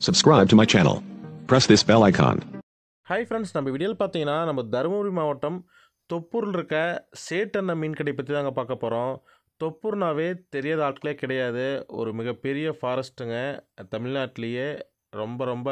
Subscribe to my channel. Press this bell icon. Hi friends நம்ம வீடியோவில் பார்த்தீங்கன்னா நம்ம தருமபுரி மாவட்டம் தொப்பூரில் இருக்க சேட்டண்ண மீன் கடை பற்றி தாங்க பார்க்க போகிறோம் தொப்பூர்னாவே தெரியாத ஆட்களே கிடையாது ஒரு மிகப்பெரிய ஃபாரஸ்ட்டுங்க தமிழ்நாட்டிலேயே ரொம்ப ரொம்ப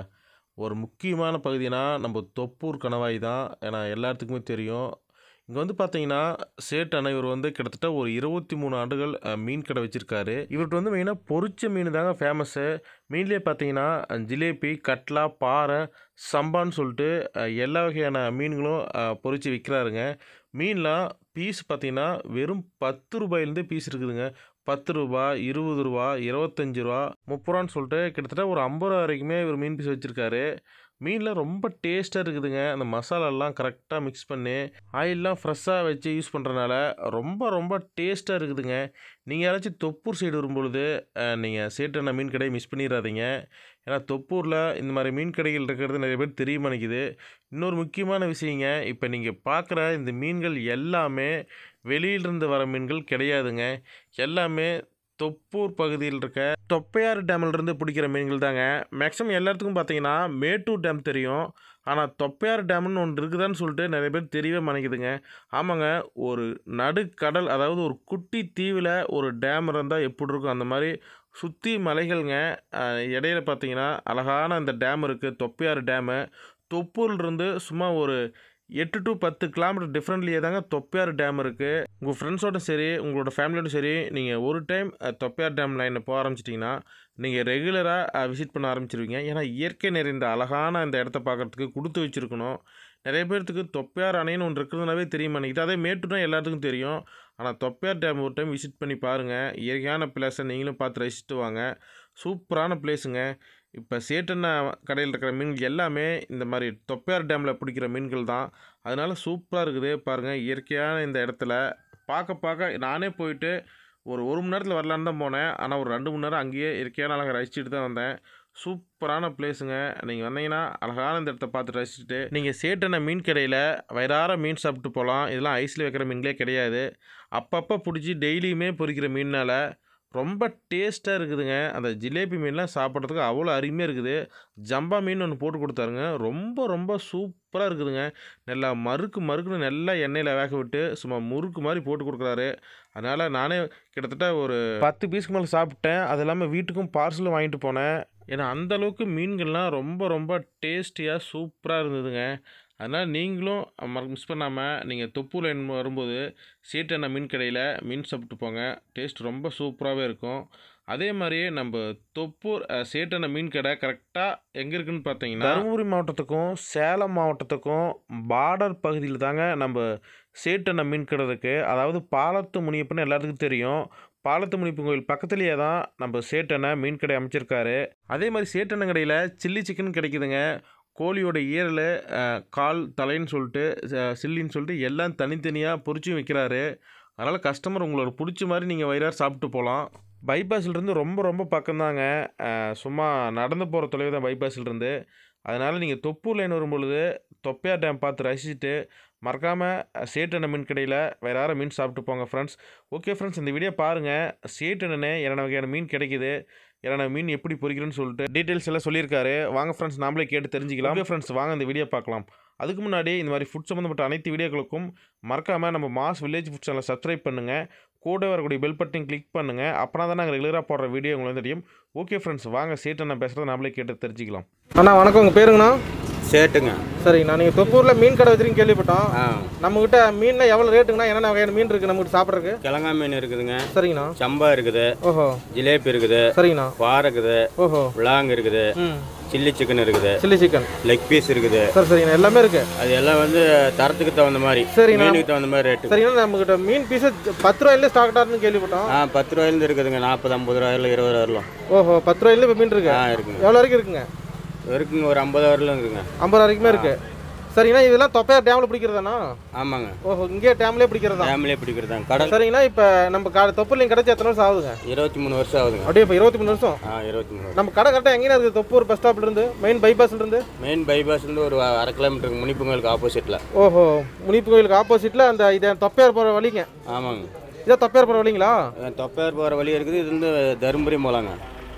ஒரு முக்கியமான பகுதினா நம்ம தொப்பூர் கணவாய் தான் ஏன்னா எல்லாத்துக்குமே தெரியும் இங்கே வந்து பார்த்தீங்கன்னா சேட் அண்ணா இவர் வந்து கிட்டத்தட்ட ஒரு இருபத்தி மூணு ஆண்டுகள் அஹ், மீன் கடை வச்சுருக்காரு இவர்கிட்ட வந்து மெயினாக பொரிச்ச மீன் தாங்க ஃபேமஸ்ஸு மீன்லேயே பார்த்தீங்கன்னா அஹ், ஜிலேபி கட்லா பாறை சம்பான்னு சொல்லிட்டு அஹ், எல்லா வகையான மீன்களும் அஹ், பொரிச்சு விற்கிறாருங்க மீன்லாம் பீஸ் பார்த்தீங்கன்னா வெறும் பத்து ரூபாயிலேருந்தே பீஸ் இருக்குதுங்க பத்து ரூபா இருபது ரூபா இருபத்தஞ்சி ரூபா முப்பது ரூபான்னு சொல்லிட்டு கிட்டத்தட்ட ஒரு ஐம்பது ரூபா வரைக்குமே இவர் மீன் பீஸ் வச்சுருக்காரு மீனில் ரொம்ப டேஸ்ட்டாக இருக்குதுங்க அந்த மசாலாலாம் கரெக்டாக மிக்ஸ் பண்ணி ஆயிலெலாம் ஃப்ரெஷ்ஷாக வச்சு யூஸ் பண்ணுறனால ரொம்ப ரொம்ப டேஸ்ட்டாக இருக்குதுங்க நீங்கள் யாராச்சும் தொப்பூர் சைடு வரும்பொழுது நீங்கள் சேட்டண்ண மீன் கடையை மிஸ் பண்ணிடாதீங்க ஏன்னா தொப்பூரில் இந்த மாதிரி மீன் கடைகள் இருக்கிறது நிறைய பேர் தெரிய மாட்டேங்குது இன்னொரு முக்கியமான விஷயங்க இப்போ நீங்கள் பார்க்குற இந்த மீன்கள் எல்லாமே வெளியிலிருந்து வர மீன்கள் கிடையாதுங்க எல்லாமே தொப்பூர் பகுதியில் இருக்க தொப்பையாறு டேமிலிருந்து பிடிக்கிற மீன்கள் தாங்க மேக்ஸிமம் எல்லாத்துக்கும் பார்த்தீங்கன்னா மேட்டூர் டேம் தெரியும் ஆனால் தொப்பையாறு டேம்னு ஒன்று இருக்குதான்னு சொல்லிட்டு நிறைய பேர் தெரியவே மாட்டேங்குதுங்க ஆமாங்க ஒரு நடுக்கடல் அதாவது ஒரு குட்டி தீவில் ஒரு டேம் இருந்தால் எப்படி இருக்கும் அந்த மாதிரி சுற்றி மலைகள்ங்க அஹ், இடையில பார்த்தீங்கன்னா அழகான அந்த டேம் இருக்குது தொப்பையாறு டேமு தொப்பூர்லேருந்து சும்மா ஒரு எட்டு டு பத்து கிலோமீட்டர் டிஃப்ரெண்ட்லேயே தாங்க தொப்பையாறு டேம் இருக்குது உங்கள் ஃப்ரெண்ட்ஸோட சரி உங்களோட ஃபேமிலியோட சரி நீங்கள் ஒரு டைம் தொப்பையார் டேம் லைனில் போக ஆரம்பிச்சிட்டிங்கன்னா நீங்கள் ரெகுலராக விசிட் பண்ண ஆரம்பிச்சிருவீங்க ஏன்னா இயற்கை நிறைந்த அழகான இந்த இடத்த பார்க்குறதுக்கு கொடுத்து வச்சுருக்கணும் நிறைய பேர்த்துக்கு தொப்பையார் அணைன்னு ஒன்று இருக்கிறதுனாவே தெரிய மாட்டேங்குது அதே மேட்டுனா எல்லாத்துக்கும் தெரியும் ஆனால் தொப்பையார் டேம் ஒரு டைம் விசிட் பண்ணி பாருங்கள் இயற்கையான பிளேஸை நீங்களும் பார்த்து ரசிச்சுட்டு வாங்க சூப்பரான பிளேஸுங்க இப்போ சேட்டண்ணா கடையில் இருக்கிற மீன்கள் எல்லாமே இந்த மாதிரி தொப்பையார் டேமில் பிடிக்கிற மீன்கள் தான் அதனால சூப்பராக இருக்குது பாருங்கள் இயற்கையான இந்த இடத்துல பார்க்க பார்க்க நானே போயிட்டு ஒரு ஒரு மணி நேரத்தில் வரலான்னு தான் போனேன் ஆனால் ஒரு ரெண்டு மணி நேரம் அங்கேயே இயற்கையான அழகை ரசிச்சுட்டு தான் வந்தேன் சூப்பரான பிளேஸுங்க நீங்கள் வந்தீங்கன்னா அழகான இந்த இடத்த பார்த்து ரசிச்சுட்டு நீங்கள் சேட்டன மீன் கடையில் வயிறார மீன் சாப்பிட்டு போகலாம் இதெல்லாம் ஐஸில் வைக்கிற மீன்களே கிடையாது அப்பப்போ பிடிச்சி டெய்லியுமே பொரிக்கிற மீனால் ரொம்ப டேஸ்ட்டாக இருக்குதுங்க அந்த ஜிலேபி மீன்லாம் சாப்பிட்றதுக்கு அவ்வளோ அருமையாக இருக்குது ஜம்பா மீன் ஒன்று போட்டு கொடுத்தாருங்க ரொம்ப ரொம்ப சூப்பராக இருக்குதுங்க நல்லா மறுக்கு மறுக்குன்னு நல்லா எண்ணெயில் வேக விட்டு சும்மா முறுக்கு மாதிரி போட்டு கொடுக்குறாரு அதனால் நானே கிட்டத்தட்ட ஒரு பத்து பீஸ்க்கு மேலே சாப்பிட்டேன் அது இல்லாமல் வீட்டுக்கும் பார்சலும் வாங்கிட்டு போனேன் ஏன்னா அந்த அளவுக்கு மீன்கள்லாம் ரொம்ப ரொம்ப டேஸ்டியாக சூப்பராக இருந்ததுங்க அதனால் நீங்களும் மற மிஸ் பண்ணாமல் நீங்கள் தொப்பூர் லைன் வரும்போது சீட்டெண்ணெய் மீன் கடையில் மீன் சாப்பிட்டு போங்க டேஸ்ட் ரொம்ப சூப்பராகவே இருக்கும் அதே மாதிரியே நம்ம தொப்பூர் அஹ், சேட்டெண்ணெய் மீன் கடை கரெக்டாக எங்கே இருக்குன்னு பார்த்தீங்கன்னா தருமபுரி மாவட்டத்துக்கும் சேலம் மாவட்டத்துக்கும் பார்டர் பகுதியில் தாங்க நம்ம சேட்டெண்ணெய் மீன் கடை இருக்குது அதாவது பாலத்து முனியப்பன்னு எல்லாத்துக்கும் தெரியும் பாலத்து முனிப்பு கோயில் பக்கத்துலேயே தான் நம்ம சேட்டெண்ணெய் மீன் கடை அமைச்சிருக்காரு அதே மாதிரி சேட்டெண்ணெய் கடையில் சில்லி சிக்கன் கிடைக்குதுங்க கோழியோட ஈரல் அஹ், கால் தலைன்னு சொல்லிட்டு அஹ், சில்லின்னு சொல்லிட்டு எல்லாம் தனித்தனியாக பொரிச்சும் விற்கிறாரு அதனால் கஸ்டமர் உங்களோட பிடிச்ச மாதிரி நீங்கள் வயிறார் சாப்பிட்டு போகலாம் பைபாஸ்லேருந்து ரொம்ப ரொம்ப பக்கம்தாங்க அஹ், சும்மா நடந்து போகிற தொலைவு தான் பைபாஸ்லேருந்து அதனால் நீங்கள் தொப்பூர் லைன் வரும்பொழுது தொப்பையார் டேம் பார்த்து ரசிச்சுட்டு மறக்காமல் சேட்டெண்ணெய் மீன் கடையில் வேறு யாரும் மீன் சாப்பிட்டு போங்க ஃப்ரெண்ட்ஸ் ஓகே ஃப்ரெண்ட்ஸ் இந்த வீடியோ பாருங்கள் சேட்டெண்ணே என்னென்ன வகையான மீன் கிடைக்குது என்னென்ன மீன் எப்படி பொரிக்கிறேன்னு சொல்லிட்டு டீட்டெயில்ஸ் எல்லாம் சொல்லியிருக்காரு வாங்க ஃப்ரெண்ட்ஸ் நாமளே கேட்டு தெரிஞ்சுக்கலாம் ஓகே ஃப்ரெண்ட்ஸ் வாங்க இந்த வீடியோ பார்க்கலாம் அதுக்கு முன்னாடி இந்த மாதிரி ஃபுட் சம்மந்தப்பட்ட அனைத்து வீடியோக்களுக்கும் மறக்காமல் நம்ம மாஸ் வில்லேஜ் ஃபுட் சேனலை சப்ஸ்கிரைப் பண்ணுங்கள் கூட வரக்கூடிய பெல் பட்டன் கிளிக் பண்ணுங்கள் அப்போனா தான் நாங்கள் ரெகுலராக போடுற வீடியோ உங்களுக்கு வந்து தெரியும் ஓகே ஃப்ரெண்ட்ஸ் வாங்க சேட்டை பேசுகிறத நாமளே கேட்டு தெரிஞ்சுக்கலாம் அண்ணா வணக்கம் உங்கள் பேருங்கண்ணா சேட்டுங்க சரிங்கண்ணா நீங்கள் தொப்பூரில் மீன் கடை வச்சிருக்கீங்க கேள்விப்பட்டோம் ஆ நம்மக்கிட்ட மீனில் எவ்வளோ ரேட்டுங்கண்ணா என்னென்ன வகையான மீன் இருக்குது நம்மகிட்ட சாப்பிட்றதுக்கு கிழங்கா மீன் இருக்குதுங்க சரிங்கண்ணா சம்பா இருக்குது ஓஹோ ஜிலேபி இருக்குது சரிங்கண்ணா பாறை இருக்குது ஓஹோ விளாங் இருக்குது ம் சில்லி சிக்கன் இருக்குது சில்லி சிக்கன் லெக் பீஸ் இருக்குது சரி சரிங்கண்ணா எல்லாமே இருக்குது அது எல்லாம் வந்து தரத்துக்கு தகுந்த மாதிரி சரிண்ணா. மீனுக்கு தகுந்த மாதிரி ரேட்டு சரிங்கண்ணா நம்மக்கிட்ட மீன் பீஸு பத்து ரூபாயிலே ஸ்டாக் ஆகுதுன்னு கேள்விப்பட்டோம் ஆ பத்து ரூபாயிலேருந்து இருக்குதுங்க நாற்பது ஐம்பது ரூபாயில இருபது ரூபாயிலும் ஓஹோ பத்து ரூபாயிலே இப்போ மீன் இருக்கு ஆ இருக்குங்க எவ்வளோ வரைக்கும் இருக்குங்க இருக்குங்க ஒரு ஐம்பது வரலும் இருக்குங்க ஐம்பது ரூபா வரைக்குமே இருக்கு சரிங்கண்ணா இதெல்லாம் தொப்பையார் டேமில் பிடிக்கிறதாண்ணா ஆமாங்க ஓஹோ இங்கே டேம்லேயே பிடிக்கிறதா ஃபேமிலியே பிடிக்கிறதாங்க கடல் சரிங்கண்ணா இப்போ நம்ம க தொப்பூர்லையும் கிடச்சி எத்தனை வருஷம் ஆகுதுங்க இருபத்தி மூணு வருஷம் ஆகுதுங்க அப்படியே இப்போ இருபத்தி மூணு வருஷம் ஆ இருபத்தி மூணு வருஷம் நம்ம கடை கரெக்டாக எங்கேயா இருக்குது தொப்பூர் பஸ் ஸ்டாப்ல இருந்து மெயின் பைபாஸ்ல இருந்து மெயின் பைபாஸ்லேருந்து ஒரு அரை கிலோமீட்டருக்கு முனிப்புங்களுக்கு ஆப்போசிட்டில் ஓஹோ முனிப்பு கோயிலுக்கு ஆப்போசிட்ல அந்த இதை தொப்பையார் போகிற வழிங்க ஆமாங்க இதான் தொப்பையார் போகிற வழிங்களா தொப்பையார் போகிற வழி இருக்குது இது வந்து தருமபுரி போகலாங்க இப்போ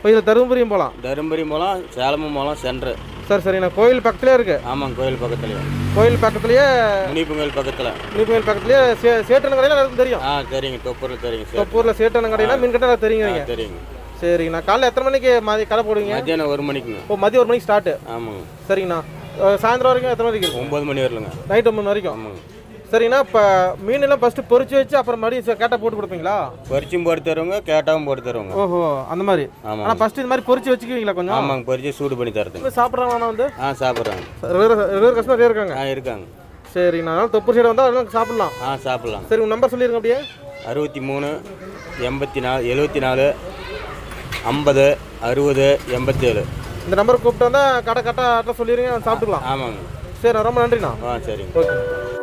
இப்போ இதில் தருமபுரியும் போகலாம் தருமபுரி மூலம் சேலமும் மூலம் சென்ட்ரு சரி சரிண்ணா கோயில் பக்கத்துலேயே இருக்குது ஆமாங்க கோயில் பக்கத்துலேயே கோயில் பக்கத்துலேயே முனிப்புங்கல் பக்கத்தில் கோயில் பக்கத்துலேயே சே சேட்டன கடையில் எல்லாருக்கும் தெரியும் ஆ சரிங்க தொப்பூரில் சரிங்க சார் தொப்பூரில் சேட்டன கடையில் மீன் கடை தெரியுங்க ஆ சரிங்க சரிங்கண்ணா காலைல எத்தனை மணிக்கு மதி கடை போடுவீங்க மத்தியானம் ஒரு மணிக்குங்க இப்போ மதியம் ஒரு மணிக்கு ஸ்டார்ட்டு ஆமாங்க சரிங்கண்ணா அஹ் சாயந்தரம் வரைக்கும் எத்தனை மணிக்கு இருக்கும் ஒம்பது மணி வரலுங்க நைட் ஒம்பது வரைக்கும் ஆமாங்க சரிங்கண்ணா இப்போ மீன் எல்லாம் ஃபஸ்ட்டு பொரிச்சு வச்சு அப்புறம் மறுபடியும் கேட்டால் போட்டு கொடுப்பீங்களா பறிச்சும் போட்டு தருவாங்க கேட்டாவும் போட்டு தருவாங்க ஓஹோ அந்த மாதிரி ஆமாங்க. ஆனால் ஃபஸ்ட்டு இது மாதிரி பொரிச்சு வச்சுக்குவீங்களா கொஞ்சம் ஆமாங்க பறிச்சு சூடு பண்ணி தரதுங்க வந்து சாப்பிட்றாங்கண்ணா வந்து ஆ சாப்பிட்றாங்க ரெகுலர் கஸ்டமர் இருக்காங்க ஆ இருக்காங்க சரிங்கண்ணா அதனால தொப்பூர் சைடு வந்தால் அதெல்லாம் சாப்பிட்லாம் ஆ சாப்பிட்லாம் சரி உங்கள் நம்பர் சொல்லிடுங்க அப்படியே அறுபத்தி மூணு எண்பத்தி நாலு எழுபத்தி நாலு ஐம்பது அறுபது எண்பத்தேழு இந்த நம்பர் கூப்பிட்டு வந்தால் கடை கரெக்டாக அட்ரஸ் சொல்லிடுங்க சாப்பிட்டுக்கலாம் ஆமாங்க சரி ரொம்ப நன்றிண்ணா ஆ சரிங்க ஓகே